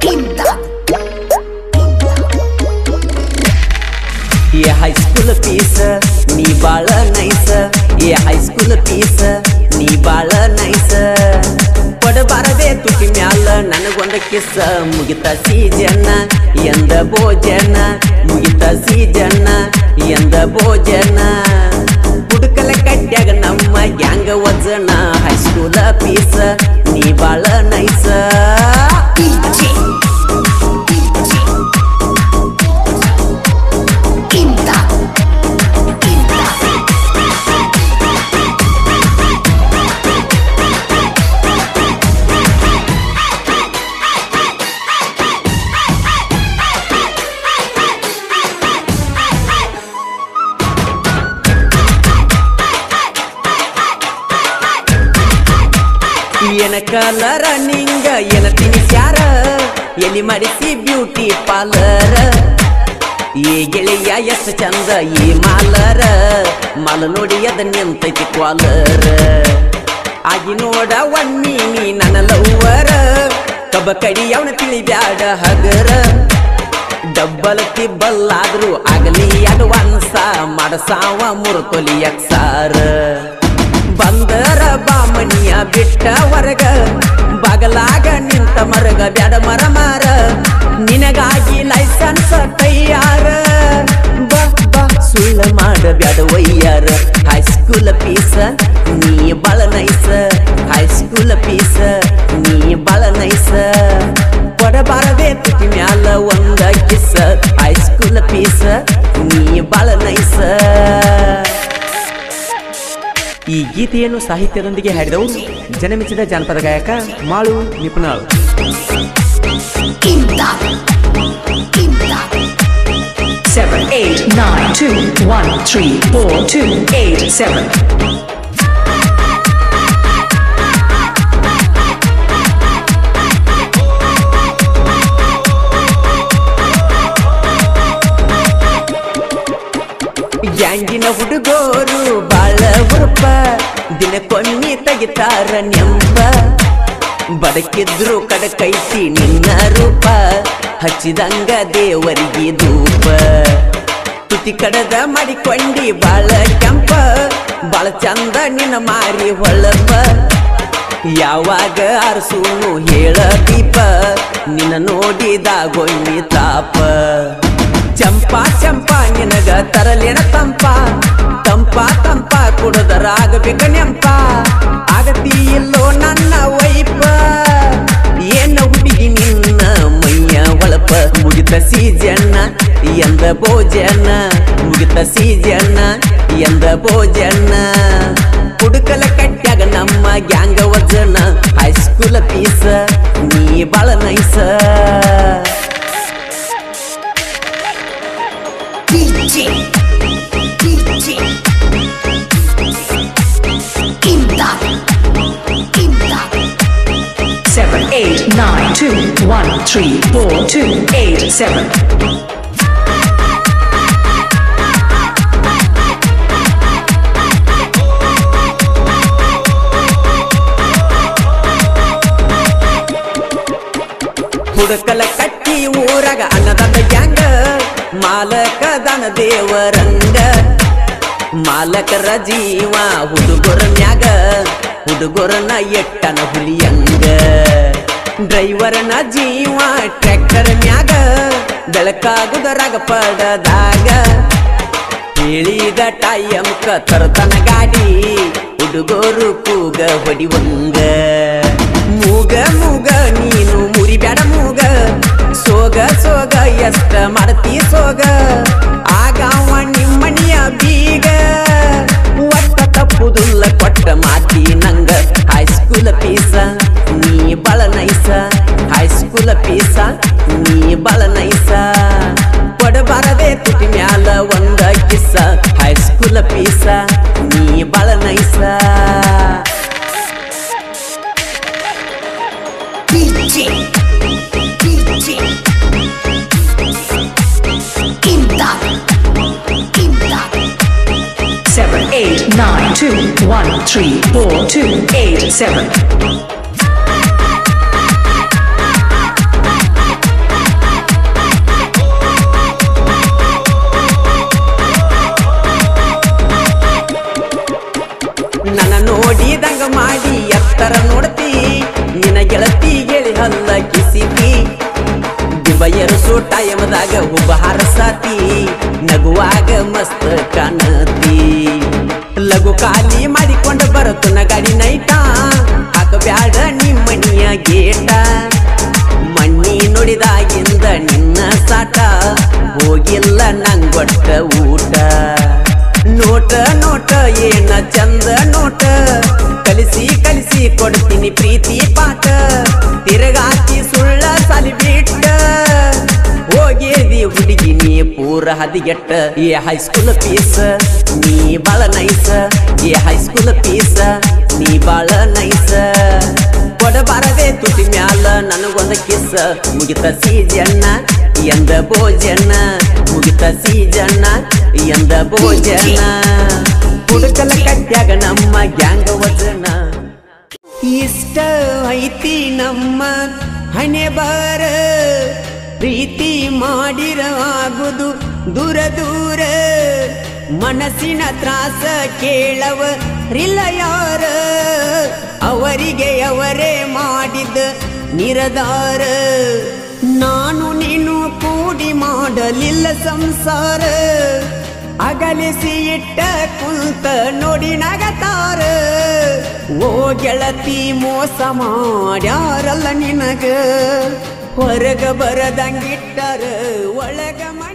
ಏ high school piece ನೀ ಬಾಳ ನೈಸ ಏ ಹೈಸ್ಕೂಲ್ ಪೀಸ್ ನೀ ಬಾಳ ನೈಸ ಕೊಡಬಾರದೆ ತುಟಿ ಮ್ಯಾಲ ನನಗೊಂದ ಕಿಸ್ಸ ಮುಗಿತ ಸೀಜನ್ನ ಎಂದ ಭೋಜನ ಮುಗಿತ ಸೀಜನ್ನ ಎಂದ ಭೋಜನ ಹುಡುಕಲ ಕಟ್ಯಾಗ ನಮ್ಮ ಗ್ಯಾಂಗ ವಜನ ಹೈಸ್ಕೂಲ ಪೀಸ್ ನೀ ಬಾಳ ನೈಸ ಏನ ಕಲರ ನಿಂಗ ಏನ ತಿನಿಸ್ಯಾರ ಎಲ್ಲಿ ಮಾಡಿಸಿ ಬ್ಯೂಟಿ ಪಾರ್ಲರ್ ಈ ಗೆಳೆಯ ಎಷ್ಟು ಚಂದ ಈ ಮಾಲರ ಮಾಲ ನೋಡಿ ಅದ ನಿಂತೈತಿ ಕ್ವಾಲರ್ ಆಗಿ ನೋಡ ಒಮ್ಮಿ ನೀ ನನ್ನ ಲವ್ವರ ಕಬ್ಬ ಕಡಿ ಅವನ ತಿಳಿಬ್ಯಾಡ ಹಗರ ಡಬ್ಬಲ್ ತಿಬ್ಬಲ್ಲಾದ್ರೂ ಆಗಲಿ ಅಡ್ವಾನ್ಸ ಮಾಡಸಾವ ಮುರುತೊಲಿ ಸಾರ ಬಂದರ ಬಾಮನಿಯ ಬಿಟ್ಟ ಹೊರಗ ಬಗಲಾಗ ನಿಂತ ಮರಗ ಬ್ಯಾಡ ಮರ ಮಾರ ನಿನಗಾಗಿ ಲೈಸೆನ್ಸ್ ತಯ್ಯಾರ ಬಾ ಬಾ ಸುಳ್ಳ ಮಾಡ ಬ್ಯಾಡ ವಯ್ಯಾರ ಹೈಸ್ಕೂಲ್ ಪೀಸ ನೀ ಬಾಳ ನೈಸ ಹೈಸ್ಕೂಲ್ ಪೀಸ ನೀ ಬಾಳ ನೈಸ ಕೊಡಬಾರದೆ ತುಟಿ ಮ್ಯಾಲ ಒಂದ ಕಿಸ ಹೈಸ್ಕೂಲ್ ಪೀಸ ನೀ ಬಾಳ ನೈಸ ಈ ಗೀತೆಯನ್ನು ಸಾಹಿತ್ಯದೊಂದಿಗೆ ಹಾಡಿದವರು ಜನಮೆಚ್ಚಿದ ಜಾನಪದ ಗಾಯಕ ಮಾಳು ನಿಪುಣಾಳು seven eight nine two one three four two eight seven. ಗ್ಯಾಂಗಿನ ಹುಡುಗೋರು ಬಾಳ ಉರುಪ ದಿನಕ್ಕೊಮ್ಮೆ ತೆಗಿತಾರ ನೆಂಪ ಬಡಕಿದ್ರು ಕಡಕೈತಿ ನಿನ್ನ ರೂಪ ಹಚ್ಚಿದಂಗ ದೇವರಿಗೆ ಧೂಪ ತುತಿ ಕಡದ ಮಾಡಿಕೊಂಡಿ ಬಾಳ ಕೆಂಪ ಬಾಳ ಚಂದ ನಿನ್ನ ಮಾರಿ ಹೊಳಪ ಯಾವಾಗ ಅರಸೂನು ಹೇಳ ದೀಪ ನಿನ್ನ ನೋಡಿದಾಗೊಮ್ಮಿ ತಾಪ ಚಂಪಾ ಚಂಪಾ ನಿನಗ ತರಲಿನ ತಂಪ ತಂಪ ತಂಪ ಕುಡದರಾಗಬೇಕ ನೆಂಪ ಆಗತಿ ಇಲ್ಲೋ ನನ್ನ ವೈಪ ಏನ ಹುಡುಗಿ ನಿನ್ನ ಮೈಯ ಒಳಪ ಮುಗಿತ ಸೀಜನ್ನ ಎಂದ ಭೋಜನ ಮುಗಿತ ಸೀಜನ್ನ ಎಂದ ಭೋಜನ ಹುಡುಕಲ ಕಟ್ಯಾಗ ನಮ್ಮ ಗ್ಯಾಂಗ ವಜನ ಹೈಸ್ಕೂಲ್ ಪೀಸ ನೀ ಬಾಳ ನೈಸ Seven eight nine two one three four two eight seven. ಹುಡುಕಲ ಕಟ್ಟಿ ಊರಾಗ ಅನ್ನದಾತ ಗ್ಯಾಂಗ ಮಾಲಕದನ ದೇವರಂಗ ಮಾಲಕರ ಜೀವ ಹುಡುಗರ ಮ್ಯಾಗ ಹುಡುಗರನ ಎಟ್ಟನ ಹುಲಿಯಂಗ ಡ್ರೈವರ್ನ ಜೀವ ಟ್ರ್ಯಾಕ್ಟರ್ ಮ್ಯಾಗ ಬೆಳಕಾಗುದರಾಗ ಪಡದಾಗ ಹೇಳಿದ ಟೈಮಕ ತರತನ ಗಾಡಿ ಹುಡುಗರು ಕೂಗ ಹೊಡಿವಂಗ ಮೂಗ ಮೂಗ ನೀನು ಮುರಿಬ್ಯಾಡ ಮೂಗ ಸೋಗ ಸೋಗ ಎಷ್ಟ ಮಾಡ್ತಿ ಸೋಗ ಆಗಾವ ನಿಮ್ಮನಿಯ ಬೀಗ ಒಟ್ಟ ತಪ್ಪುದುಲ್ಲ ಕೊಟ್ಟ ಮಾತಿ ನಂಗ ಹೈಸ್ಕೂಲ್ ಪೀಸ ನೀ ಬಾಳ ನೈಸ ಹೈಸ್ಕೂಲ್ ಪೀಸ ನೀ ಬಾಳ ನೈಸ ಕೊಡಬಾರದೆ ತುಟಿ ಮ್ಯಾಲ ಒಂದ ಕಿಸ್ಸ ಹೈಸ್ಕೂಲ್ ಪೀಸ ನೀ ಬಾಳ ನೈಸ Seven eight nine two one three four two eight seven. ಹುಬ್ಬ ಹರಸತಿ ನಗುವಾಗ ಮಸ್ತ್ ಕಾಣತಿ ಲಘು ಖಾಲಿ ಮಾಡಿಕೊಂಡು ಬರುತ್ತನ ಗಾಡಿ ನೈಟ ಹಾಕಬ್ಯಾಡ ನಿಮ್ಮನಿಯ ಗೇಟ ಮಣ್ಣಿ ನುಡಿದಾಗಿಂದ ನಿನ್ನ ಸಾಟ ಹೋಗಿಲ್ಲ ನಂಗೊಟ್ಟ ಊಟ ನೋಟ ನೋಟ ಏನ ಚಂದ ನೋಟ ಕಲಿಸಿ ಕಲಿಸಿ ಕೊಡ್ತೀನಿ ಪ್ರೀತಿ ಪಾಠ ತಿರುಗಾಕಿ ಸುಳ್ಳ ಸಾಲಿ ಬಿಟ್ಟ ಹೋಗೇದಿ ಹುಡುಗಿ ನೀ ಪೂರ ಹದಿಗೆಟ್ಟ ಏ ಹೈಸ್ಕೂಲ್ ಪೀಸ್ ನೀ ಬಾಳ ನೈಸ ಏ ಹೈಸ್ಕೂಲ್ ಪೀಸ್ ನೀ ಬಾಳ ನೈಸ ಕೊಡಬಾರದೆ ತುಟಿ ಮ್ಯಾಲ ನನಗೊಂದ ಕಿಸ್ ಮುಗಿತ ಸೀಜನ್ನ ಎಂದ ಭೋಜನ ಮುಗಿತ ಸೀಜನ್ನ ಎಂದ ಭೋಜನ ಹುಡುಕಲ ಕಟ್ಯಾಗ ನಮ್ಮ ಗ್ಯಾಂಗ ವಜನ ಇಷ್ಟ ಐತಿ ನಮ್ಮ ಹಣೆ ಬಾರ ಪ್ರೀತಿ ಮಾಡಿರ ಆಗುದು ದೂರ ದೂರ ಮನಸ್ಸಿನ ತ್ರಾಸ ಕೇಳವ ರಿಲ್ಲ ಯಾರ ಅವರಿಗೆ ಅವರೇ ಮಾಡಿದ ನಿರದಾರ ನಾನು ನೀನು ಕೂಡಿ ಮಾಡಲಿಲ್ಲ ಸಂಸಾರ ಅಗಲಿಸಿ ಇಟ್ಟ ಕುಂತ ನೋಡಿ ನಗತಾರ ಓ ಗೆಳತಿ ಮೋಸ ಮಾಡ್ಯಾರಲ್ಲ ನಿನಗ ಹೊರಗ ಬರದಂಗಿಟ್ಟರ ಒಳಗ ಮ